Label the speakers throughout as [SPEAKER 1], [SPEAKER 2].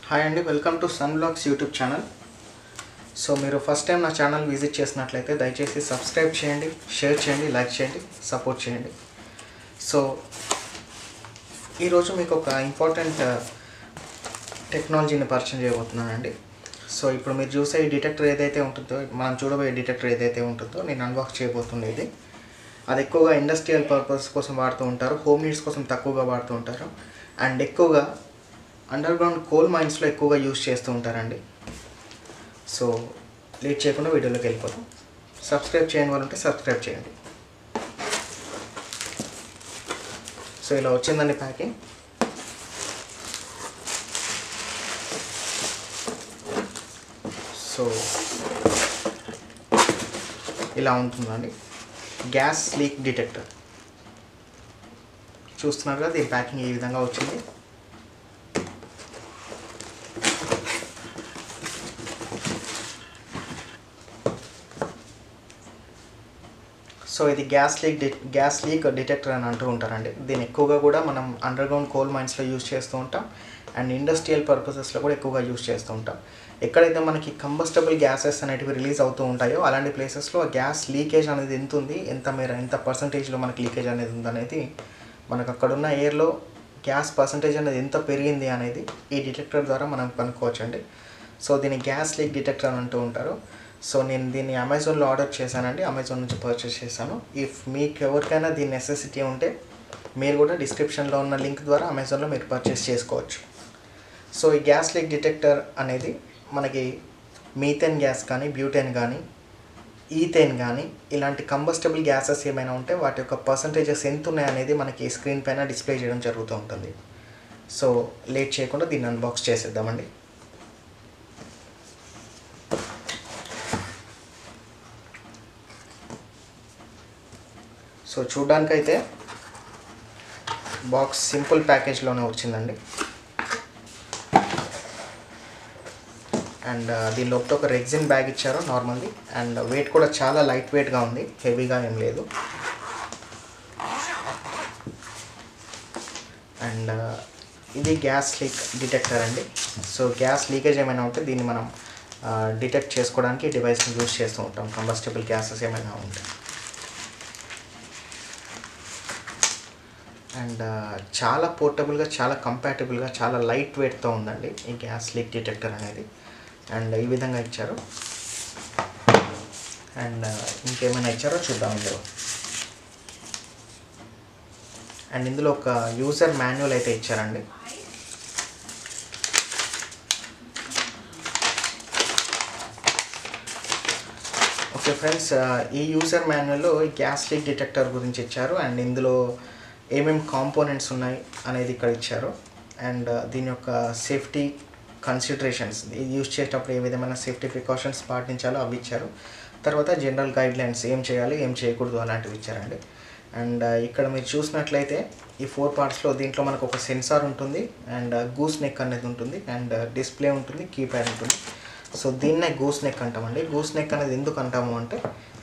[SPEAKER 1] hi అండి welcome to sun blogs YouTube channel so మీరు first time నా channel visit చేసినట్లయితే దయచేసి సబ్స్క్రైబ్ చేయండి షేర్ చేయండి లైక్ చేయండి సపోర్ట్ చేయండి సో ఈరోజు మీకు ఒక ఇంపార్టెంట్ టెక్నాలజీని పరిచయం చేయబోతున్నానండి సో ఇప్పుడు మీరు చూసే ఈ డిటెక్టర్ ఏదైతే ఉంటుందో మనం చూడబోయే డిటెక్టర్ ఏదైతే ఉంటుందో నేను అన్బాక్స్ చేయబోతుండేది అది ఎక్కువగా ఇండస్ట్రియల్ పర్పస్ కోసం వాడుతూ ఉంటారు హోమ్ నీడ్స్ కోసం తక్కువగా వాడుతూ ఉంటారు అండ్ ఎక్కువగా అండర్ గ్రౌండ్ కోల్ మైన్స్లో ఎక్కువగా యూస్ చేస్తూ ఉంటారండి సో లేట్ చేయకుండా వీడియోలోకి వెళ్ళిపోతాం సబ్స్క్రైబ్ చేయని వాళ్ళు ఉంటే సబ్స్క్రైబ్ చేయండి సో ఇలా వచ్చిందండి ప్యాకింగ్ సో ఇలా ఉంటుందండి గ్యాస్ లీక్ డిటెక్టర్ చూస్తున్నారు కదా దీని ప్యాకింగ్ ఈ విధంగా వచ్చింది సో ఇది gas leak D gas leak detector అని అంటూ ఉంటారండి దీన్ని ఎక్కువగా కూడా మనం అండర్ గ్రౌండ్ కోల్ మైన్స్లో యూజ్ చేస్తూ ఉంటాం అండ్ ఇండస్ట్రియల్ పర్పసెస్లో కూడా ఎక్కువగా యూజ్ చేస్తూ ఉంటాం ఎక్కడైతే మనకి కంబస్టబుల్ గ్యాసెస్ అనేటివి రిలీజ్ అవుతూ ఉంటాయో అలాంటి ప్లేసెస్లో గ్యాస్ లీకేజ్ అనేది ఎంత ఉంది ఎంత మేర ఎంత పర్సంటేజ్లో మనకి లీకేజ్ అనేది ఉందనేది మనకు అక్కడున్న ఎయిర్లో గ్యాస్ పర్సంటేజ్ అనేది ఎంత పెరిగింది అనేది ఈ డిటెక్టర్ ద్వారా మనం కనుక్కోవచ్చండి సో దీన్ని గ్యాస్ లీక్ డిటెక్టర్ అని అంటూ ఉంటారు సో నేను దీన్ని అమెజాన్లో ఆర్డర్ చేశానండి అమెజాన్ నుంచి పర్చేస్ చేశాను ఇఫ్ మీకు ఎవరికైనా దీని నెసెసిటీ ఉంటే మీరు కూడా డిస్క్రిప్షన్లో ఉన్న లింక్ ద్వారా అమెజాన్లో మీరు పర్చేస్ చేసుకోవచ్చు సో ఈ గ్యాస్ లీక్ డిటెక్టర్ అనేది మనకి మీథేన్ గ్యాస్ కానీ బ్యూటెన్ కానీ ఈథేన్ కానీ ఇలాంటి కంబస్టబుల్ గ్యాసెస్ ఏమైనా ఉంటే వాటి యొక్క పర్సంటేజెస్ ఎంత ఉన్నాయి అనేది మనకి స్క్రీన్ పైన డిస్ప్లే చేయడం జరుగుతూ ఉంటుంది సో లేట్ చేయకుండా దీన్ని అన్బాక్స్ చేసేద్దామండి సో చూడ్డానికైతే బాక్స్ సింపుల్ ప్యాకేజ్లోనే వచ్చిందండి అండ్ దీని లోపల ఒక రెగ్జిన్ బ్యాగ్ ఇచ్చారు నార్మల్ది అండ్ వెయిట్ కూడా చాలా లైట్ వెయిట్గా ఉంది హెవీగా ఏం లేదు అండ్ ఇది గ్యాస్ లీక్ డిటెక్టర్ అండి సో గ్యాస్ లీకేజ్ ఏమైనా ఉంటే దీన్ని మనం డిటెక్ట్ చేసుకోవడానికి డివైస్ని యూజ్ చేస్తూ ఉంటాం కంబస్టబుల్ గ్యాసెస్ ఏమైనా ఉంటే అండ్ చాలా పోర్టబుల్గా చాలా కంపాటబుల్గా చాలా లైట్ వెయిట్తో ఉందండి ఈ గ్యాస్ లీక్ డిటెక్టర్ అనేది అండ్ ఈ విధంగా ఇచ్చారు అండ్ ఇంకేమైనా ఇచ్చారో చూద్దాం ఇందులో అండ్ ఇందులో ఒక యూజర్ మాన్యువల్ అయితే ఇచ్చారండి ఓకే ఫ్రెండ్స్ ఈ యూజర్ మాన్యువల్లో ఈ గ్యాస్ లీక్ డిటెక్టర్ గురించి ఇచ్చారు అండ్ ఇందులో ఏమేమి కాంపోనెంట్స్ ఉన్నాయి అనేది ఇక్కడ ఇచ్చారు అండ్ దీని యొక్క సేఫ్టీ కన్సిడరేషన్స్ ఇది యూజ్ చేసేటప్పుడు ఏ విధమైన సేఫ్టీ ప్రికాషన్స్ పాటించాలో అవి ఇచ్చారు తర్వాత జనరల్ గైడ్ లైన్స్ ఏం చేయాలి ఏం చేయకూడదు అలాంటివి ఇచ్చారండి అండ్ ఇక్కడ మీరు చూసినట్లయితే ఈ ఫోర్ పార్ట్స్లో దీంట్లో మనకు ఒక సెన్సార్ ఉంటుంది అండ్ గూస్ నెక్ అనేది ఉంటుంది అండ్ డిస్ప్లే ఉంటుంది కీప్యాడ్ ఉంటుంది సో దీన్నే గూస్ నెక్ అంటామండి గూస్ నెక్ అనేది ఎందుకు అంటాము అంటే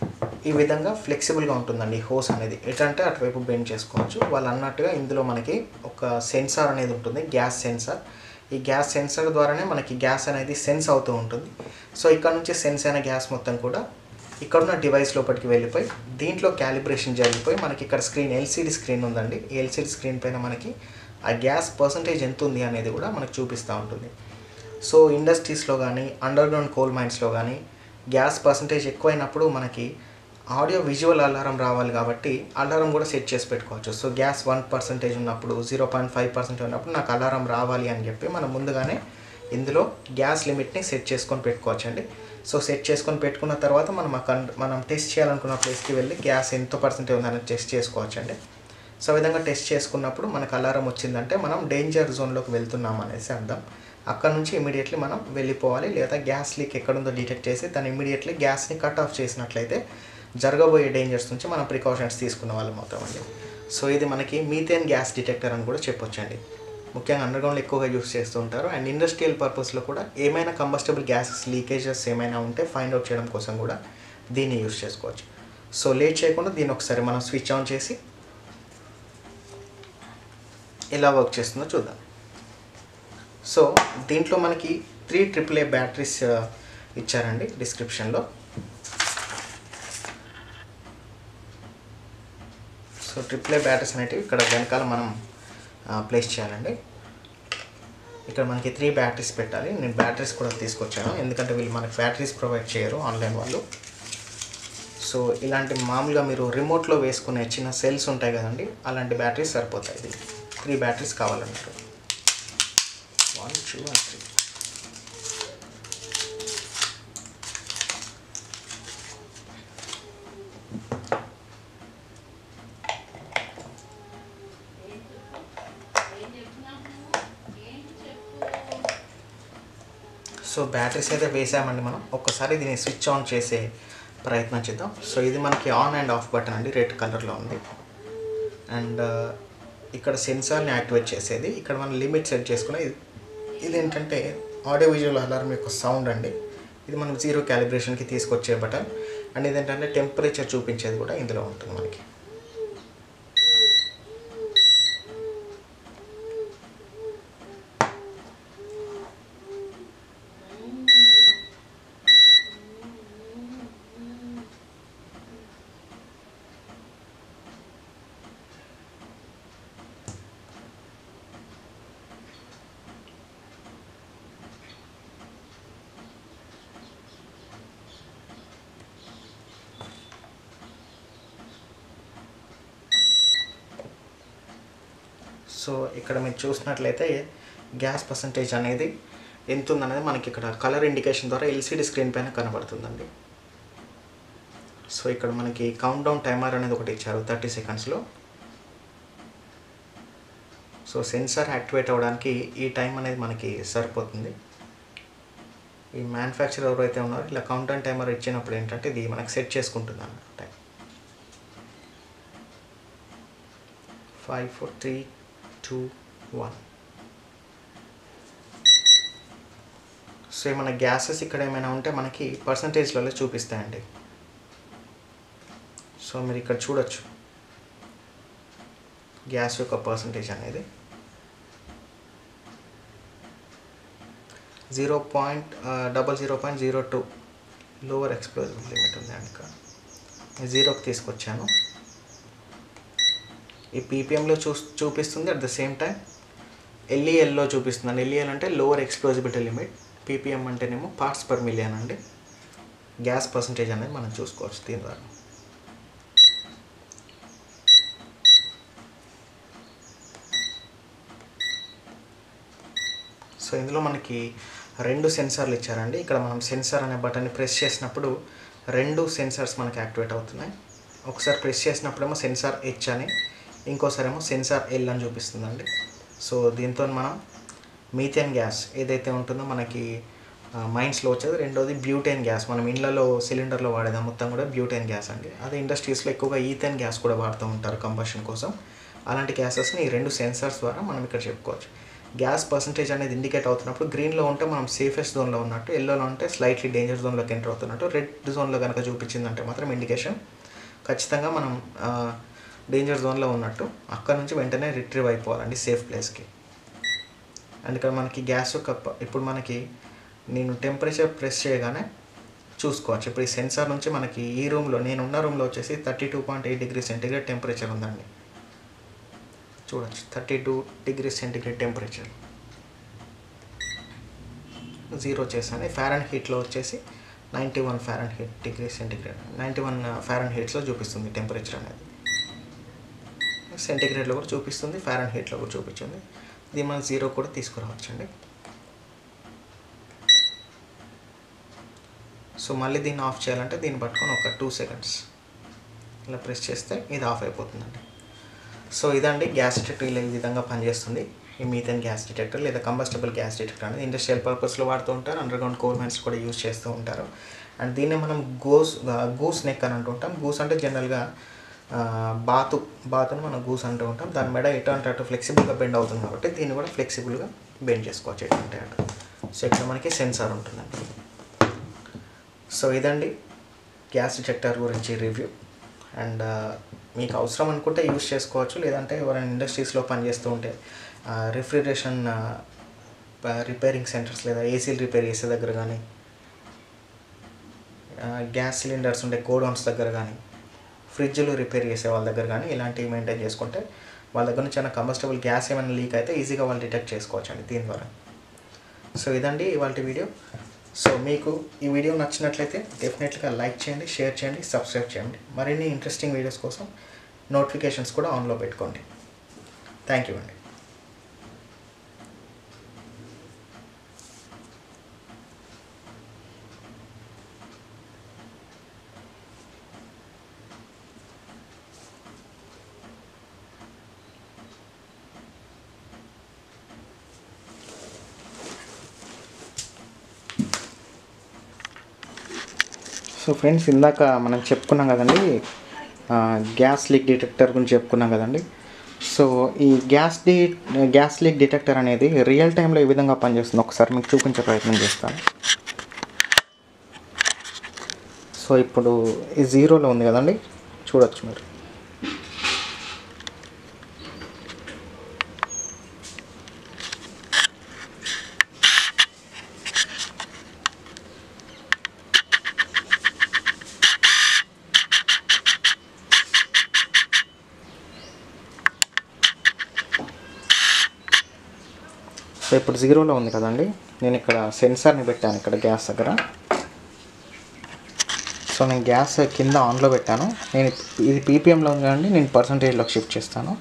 [SPEAKER 1] ఈ విధంగా ఫ్లెక్సిబుల్గా ఉంటుందండి హోస్ అనేది ఎటంటే అటువైపు బెండ్ చేసుకోవచ్చు వాళ్ళు అన్నట్టుగా ఇందులో మనకి ఒక సెన్సార్ అనేది ఉంటుంది గ్యాస్ సెన్సార్ ఈ గ్యాస్ సెన్సార్ ద్వారానే మనకి గ్యాస్ అనేది సెన్స్ అవుతూ ఉంటుంది సో ఇక్కడ నుంచి సెన్స్ అయిన గ్యాస్ మొత్తం కూడా ఇక్కడున్న డివైస్ లోపలికి వెళ్ళిపోయి దీంట్లో క్యాలిబ్రేషన్ జరిగిపోయి మనకి ఇక్కడ స్క్రీన్ ఎల్సీడీ స్క్రీన్ ఉందండి ఎల్సీడీ స్క్రీన్ పైన మనకి ఆ గ్యాస్ పర్సంటేజ్ ఎంత ఉంది అనేది కూడా మనకు చూపిస్తూ ఉంటుంది సో ఇండస్ట్రీస్లో కానీ అండర్ గ్రౌండ్ కోల్ మైన్స్లో కానీ గ్యాస్ పర్సంటేజ్ ఎక్కువైనప్పుడు మనకి ఆడియో విజువల్ అలారం రావాలి కాబట్టి అలారం కూడా సెట్ చేసి పెట్టుకోవచ్చు సో గ్యాస్ వన్ పర్సెంటేజ్ ఉన్నప్పుడు జీరో పాయింట్ ఫైవ్ పర్సెంట్ ఉన్నప్పుడు నాకు అలారం రావాలి అని చెప్పి మనం ముందుగానే ఇందులో గ్యాస్ లిమిట్ని సెట్ చేసుకొని పెట్టుకోవచ్చు అండి సో సెట్ చేసుకొని పెట్టుకున్న తర్వాత మనం మనం టెస్ట్ చేయాలనుకున్న ప్లేస్కి వెళ్ళి గ్యాస్ ఎంత పర్సెంటేజ్ ఉందని టెస్ట్ చేసుకోవచ్చు అండి సో విధంగా టెస్ట్ చేసుకున్నప్పుడు మనకు అలారం వచ్చిందంటే మనం డేంజర్ జోన్లోకి వెళ్తున్నాం అనేసి అర్థం అక్కడ నుంచి ఇమీడియట్లీ మనం వెళ్ళిపోవాలి లేదా గ్యాస్ లీక్ ఎక్కడుందో డిటెక్ట్ చేసి దాన్ని ఇమీడియట్లీ గ్యాస్ని కట్ ఆఫ్ చేసినట్లయితే జరగబోయే డేంజర్స్ నుంచి మనం ప్రికాషన్స్ తీసుకున్న వాళ్ళం అవుతామండి సో ఇది మనకి మీథేన్ గ్యాస్ డిటెక్టర్ అని కూడా చెప్పొచ్చండి ముఖ్యంగా అండర్గ్రౌండ్లో ఎక్కువగా యూస్ చేస్తూ ఉంటారు అండ్ ఇండస్ట్రియల్ పర్పస్లో కూడా ఏమైనా కంబస్టబుల్ గ్యాసెస్ లీకేజెస్ ఏమైనా ఉంటే ఫైండ్ అవుట్ చేయడం కోసం కూడా దీన్ని యూస్ చేసుకోవచ్చు సో లేట్ చేయకుండా దీన్ని ఒకసారి మనం స్విచ్ ఆన్ చేసి ఎలా వర్క్ చేస్తుందో చూద్దాం సో దీంట్లో మనకి త్రీ ట్రిపుల్ ఏ బ్యాటరీస్ ఇచ్చారండి డిస్క్రిప్షన్లో సో ట్రిపుల్ ఏ బ్యాటరీస్ అనేటివి ఇక్కడ వెనకాల మనం ప్లేస్ చేయాలండి ఇక్కడ మనకి త్రీ బ్యాటరీస్ పెట్టాలి నేను బ్యాటరీస్ కూడా తీసుకొచ్చాను ఎందుకంటే వీళ్ళు మనకి బ్యాటరీస్ ప్రొవైడ్ చేయరు ఆన్లైన్ వాళ్ళు సో ఇలాంటి మామూలుగా మీరు రిమోట్లో వేసుకునే చిన్న సెల్స్ ఉంటాయి కదండి అలాంటి బ్యాటరీస్ సరిపోతాయి ఇది త్రీ బ్యాటరీస్ కావాలన్నారు one two and three so batteries అయితే వేసామండి మనం ఒక్కసారి దీన్ని స్విచ్ ఆన్ చేసే ప్రయత్నం చేద్దాం సో ఇది మనకి ఆన్ అండ్ ఆఫ్ బటన్ అండి రెడ్ కలర్లో ఉంది అండ్ ఇక్కడ సెన్సార్ని యాక్టివేట్ చేసేది ఇక్కడ మనం లిమిట్ సెట్ చేసుకుని ఇది ఇది ఏంటంటే ఆడియో విజువల్ అలారం యొక్క సౌండ్ అండి ఇది మనం జీరో క్యాలిబ్రేషన్కి తీసుకొచ్చే బటన్ అండ్ ఇదేంటంటే టెంపరేచర్ చూపించేది కూడా ఇందులో ఉంటుంది మనకి సో ఇక్కడ మీరు చూసినట్లయితే గ్యాస్ పర్సంటేజ్ అనేది ఎంత ఉందనేది మనకి ఇక్కడ కలర్ ఇండికేషన్ ద్వారా ఎల్సిడి స్క్రీన్ పైన కనబడుతుందండి సో ఇక్కడ మనకి కౌంట్ డౌన్ టైమర్ అనేది ఒకటి ఇచ్చారు థర్టీ సెకండ్స్లో సో సెన్సార్ యాక్టివేట్ అవ్వడానికి ఈ టైం అనేది మనకి సరిపోతుంది ఈ మ్యానుఫ్యాక్చర్ ఎవరైతే ఉన్నారో ఇలా కౌంట్ డౌన్ టైమర్ ఇచ్చినప్పుడు ఏంటంటే ఇది మనకి సెట్ చేసుకుంటుంది అన్న time five four three two one so ఏమైనా గ్యాసెస్ ఇక్కడ ఏమైనా ఉంటే మనకి పర్సంటేజ్లలో చూపిస్తాయండి సో మీరు ఇక్కడ చూడొచ్చు గ్యాస్ యొక్క పర్సంటేజ్ అనేది zero point double zero point zero two lower explosive limit ఉంది కనుక జీరోకి తీసుకొచ్చాను ఈ పీపీఎంలో చూ చూపిస్తుంది అట్ ద సేమ్ టైం ఎల్ఈఎల్లో చూపిస్తుంది ఎల్ఈఎల్ అంటే లోవర్ ఎక్స్ప్లోజిబిలిటీ లిమిట్ పీపీఎం అంటేనేమో పార్ట్స్ పర్ మిలియన్ అండి గ్యాస్ పర్సంటేజ్ అనేది మనం చూసుకోవచ్చు దీని ద్వారా సో ఇందులో మనకి రెండు సెన్సార్లు ఇచ్చారండి ఇక్కడ మనం సెన్సార్ అనే బటన్ని ప్రెస్ చేసినప్పుడు రెండు సెన్సార్స్ మనకి యాక్టివేట్ అవుతున్నాయి ఒకసారి ప్రెస్ చేసినప్పుడేమో సెన్సార్ హెచ్ అని ఇంకోసారి ఏమో సెన్సార్ ఎల్ అని చూపిస్తుందండి సో దీంతో మనం మీథేన్ గ్యాస్ ఏదైతే ఉంటుందో మనకి మైండ్స్లో వచ్చేది రెండోది బ్యూటేన్ గ్యాస్ మనం ఇళ్లలో సిలిండర్లో వాడేది మొత్తం కూడా బ్యూటేన్ గ్యాస్ అండి అదే ఇండస్ట్రీస్లో ఎక్కువగా ఈథేన్ గ్యాస్ కూడా వాడుతూ ఉంటారు కంబషన్ కోసం అలాంటి గ్యాసెస్ని ఈ రెండు సెన్సార్స్ ద్వారా మనం ఇక్కడ చెప్పుకోవచ్చు గ్యాస్ పర్సంటేజ్ అనేది ఇండికేట్ అవుతున్నప్పుడు గ్రీన్లో ఉంటే మనం సేఫెస్ట్ జోన్లో ఉన్నట్టు ఎల్లోలో ఉంటే స్లైట్లీ డేంజర్ జోన్లోకి ఎంటర్ అవుతున్నట్టు రెడ్ జోన్లో కనుక చూపించిందంటే మాత్రం ఇండికేషన్ ఖచ్చితంగా మనం డేంజర్ జోన్లో ఉన్నట్టు అక్కడ నుంచి వెంటనే రిట్రీవ్ అయిపోవాలండి సేఫ్ ప్లేస్కి అండ్ ఇక్కడ మనకి గ్యాస్ యొక్క ప- ఇప్పుడు మనకి నేను టెంపరేచర్ ప్రెస్ చేయగానే చూసుకోవచ్చు ఇప్పుడు ఈ సెన్సార్ నుంచి మనకి ఈ రూమ్లో నేను ఉన్న రూమ్లో వచ్చేసి thirty two point eight degree centigrade temperature ఉందండి చూడొచ్చు thirty two degree centigrade temperature zero చేశాను ఫారెన్ హీట్లో వచ్చేసి ninety one Fahrenheit degree centigrade ninety one ఫారెన్ హీట్స్లో చూపిస్తుంది టెంపరేచర్ అనేది సెంటిగ్రేడ్లో కూడా చూపిస్తుంది ఫారెన్ హీట్లో కూడా చూపించింది దీన్ని మనం జీరో కూడా తీసుకురావచ్చండి సో మళ్ళీ దీన్ని ఆఫ్ చేయాలంటే దీన్ని పట్టుకొని ఒక టూ సెకండ్స్ ఇలా ప్రెస్ చేస్తే ఇది ఆఫ్ అయిపోతుందండి సో ఇదండి గ్యాస్ డిటెక్టర్ ఇలా ఈ విధంగా పనిచేస్తుంది ఈ మీథేన్ గ్యాస్ డిటెక్టర్ లేదా కంబస్టబుల్ గ్యాస్ డిటెక్టర్ అనేది ఇండస్ట్రియల్ పర్పస్లో వాడుతూ ఉంటారు అండర్ గ్రౌండ్ కోల్ మైన్స్ కూడా యూజ్ చేస్తూ ఉంటారు అండ్ దీన్ని మనం గోస్ గూస్ నెక్ అని అంటుంటాం గూస్ అంటే జనరల్గా బాతు బాతును మనం గూస్ అంటూ ఉంటాం దాని మెడ ఎటు అంటే అటు ఫ్లెక్సిబుల్గా బెండ్ అవుతుంది కాబట్టి దీన్ని కూడా ఫ్లెక్సిబుల్గా బెండ్ చేసుకోవచ్చు ఎటు అంటే అటు సో ఇక్కడ మనకి సెన్సార్ ఉంటుందండి సో ఇదండి గ్యాస్ డిటెక్టర్ గురించి రివ్యూ అండ్ మీకు అవసరం అనుకుంటే యూస్ చేసుకోవచ్చు లేదంటే ఎవరైనా ఇండస్ట్రీస్లో పనిచేస్తూ ఉంటే రిఫ్రిజరేషన్ రిపేరింగ్ సెంటర్స్ లేదా ఏసీలు రిపేర్ చేసే దగ్గర కానీ గ్యాస్ సిలిండర్స్ ఉండే గోడౌన్స్ దగ్గర కానీ ఫ్రిడ్జ్లు రిపేర్ చేసే వాళ్ళ దగ్గర కానీ ఇలాంటివి మెయింటైన్ చేసుకుంటే వాళ్ళ దగ్గర నుంచి ఏమైనా కంబస్టబుల్ గ్యాస్ ఏమైనా లీక్ అయితే ఈజీగా వాళ్ళు డిటెక్ట్ చేసుకోవచ్చు అండి దీని ద్వారా సో ఇదండి ఇవాళ వీడియో సో మీకు ఈ వీడియో నచ్చినట్లయితే డెఫినెట్గా లైక్ చేయండి షేర్ చేయండి సబ్స్క్రైబ్ చేయండి మరిన్ని ఇంట్రెస్టింగ్ వీడియోస్ కోసం నోటిఫికేషన్స్ కూడా ఆన్లో పెట్టుకోండి థ్యాంక్ యూ అండి సో ఫ్రెండ్స్ ఇందాక మనం చెప్పుకున్నాం కదండి ఆ, గ్యాస్ లీక్ డిటెక్టర్ గురించి చెప్పుకున్నాం కదండి సో ఈ గ్యాస్ డి గ్యాస్ లీక్ డిటెక్టర్ అనేది రియల్ టైంలో ఏ విధంగా పనిచేస్తుంది ఒకసారి మీకు చూపించే ప్రయత్నం చేస్తాను సో ఇప్పుడు ఈ జీరోలో ఉంది కదండి చూడొచ్చు మీరు సో ఇప్పుడు జీరోలో ఉంది కదండి నేను ఇక్కడ సెన్సార్ని పెట్టాను ఇక్కడ గ్యాస్ దగ్గర సో నేను గ్యాస్ కింద ఆన్లో పెట్టాను నేను ఇప్- ఇది పీపీఎంలో ఉంది కదండి నేను పర్సంటేజ్లోకి షిఫ్ట్ చేస్తాను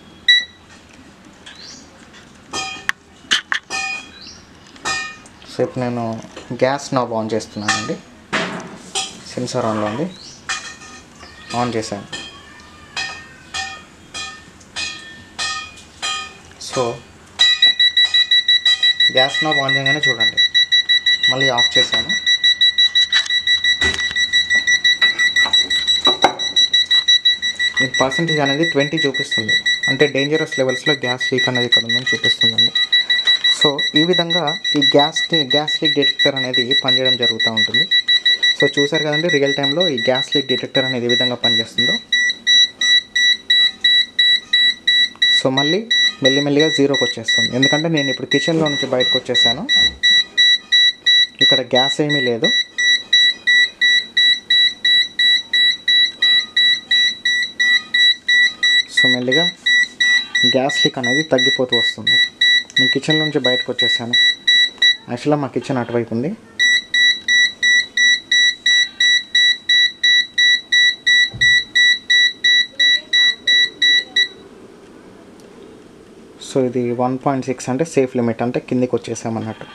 [SPEAKER 1] సో ఇప్పుడు నేను గ్యాస్ నాబ్ ఆన్ చేస్తున్నానండి సెన్సార్ ఆన్లో ఉంది ఆన్ చేశాను సో గ్యాస్ నాబ్ ఆన్ చేయగానే చూడండి మళ్ళీ ఆఫ్ చేశాను మీకు పర్సంటేజ్ అనేది ట్వంటీ చూపిస్తుంది అంటే డేంజరస్ లెవెల్స్లో గ్యాస్ లీక్ అనేది ఇక్కడ ఉందని చూపిస్తుందండి సో ఈ విధంగా ఈ గ్యాస్ గ్యాస్ లీక్ డిటెక్టర్ అనేది పనిచేయడం జరుగుతూ ఉంటుంది సో చూసారు కదండి రియల్ టైంలో ఈ గ్యాస్ లీక్ డిటెక్టర్ అనేది ఏ విధంగా పనిచేస్తుందో సో మళ్ళీ మెల్లిమెల్లిగా జీరోకి వచ్చేస్తుంది ఎందుకంటే నేను ఇప్పుడు కిచెన్లో నుంచి బయటకు వచ్చేసాను ఇక్కడ గ్యాస్ ఏమీ లేదు సో మెల్లిగా గ్యాస్ లీక్ అనేది తగ్గిపోతూ వస్తుంది నేను కిచెన్ నుంచి బయటకు వచ్చేసాను యాక్చువల్గా మా కిచెన్ అటువైపు ఉంది సో ఇది వన్ పాయింట్ సిక్స్ అంటే సేఫ్ లిమిట్ అంటే కిందికి వచ్చేసామన్నట్టు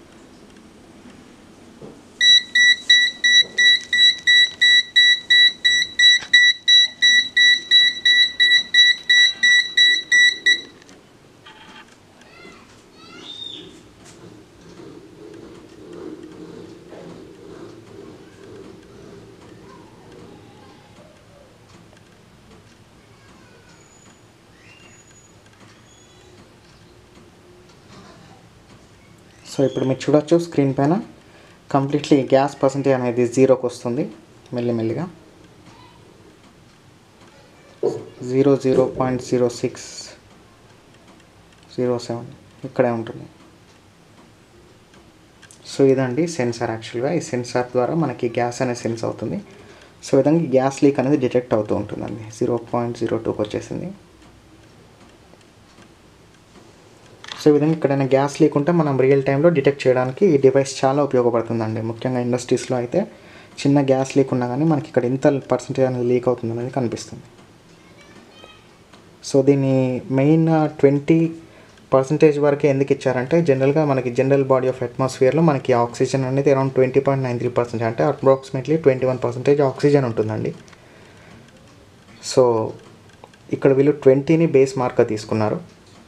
[SPEAKER 1] సో ఇప్పుడు మీరు చూడొచ్చు స్క్రీన్ పైన కంప్లీట్లీ గ్యాస్ పర్సంటేజ్ అనేది జీరోకి వస్తుంది మెల్లిమెల్లిగా zero zero point zero six zero seven ఇక్కడే ఉంటుంది సో ఇదండి సెన్సార్ యాక్చువల్గా ఈ సెన్సార్ ద్వారా మనకి గ్యాస్ అనేది సెన్స్ అవుతుంది సో ఈ విధంగా గ్యాస్ లీక్ అనేది డిటెక్ట్ అవుతూ ఉంటుందండి జీరో పాయింట్ జీరో టూకి వచ్చేసింది సో ఈ విధంగా ఎక్కడైనా గ్యాస్ లీక్ ఉంటే మనం రియల్ టైంలో డిటెక్ట్ చేయడానికి ఈ డివైస్ చాలా ఉపయోగపడుతుందండి ముఖ్యంగా ఇండస్ట్రీస్లో అయితే చిన్న గ్యాస్ లీక్ ఉన్నా కానీ మనకి ఇక్కడ ఎంత పర్సంటేజ్ అనేది లీక్ అవుతుంది అనేది కనిపిస్తుంది సో దీన్ని మెయిన్ ట్వంటీ పర్సంటేజ్ వరకు ఎందుకు ఇచ్చారంటే జనరల్గా మనకి జనరల్ బాడీ ఆఫ్ అట్మాస్ఫియర్లో మనకి ఆక్సిజన్ అనేది around twenty point nine three percent అంటే approximately twenty one percentage oxygen ఉంటుందండి సో ఇక్కడ వీళ్ళు ట్వంటీని బేస్ మార్క్గా తీసుకున్నారు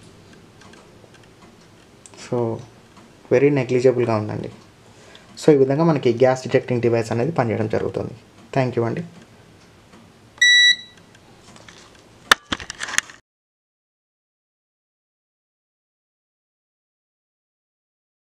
[SPEAKER 1] సో వెరీ నెగ్లిజిబుల్గా ఉందండి సో ఈ విధంగా మనకి గ్యాస్ డిటెక్టింగ్ డివైస్ అనేది పనిచేయడం జరుగుతుంది థ్యాంక్ యూ అండి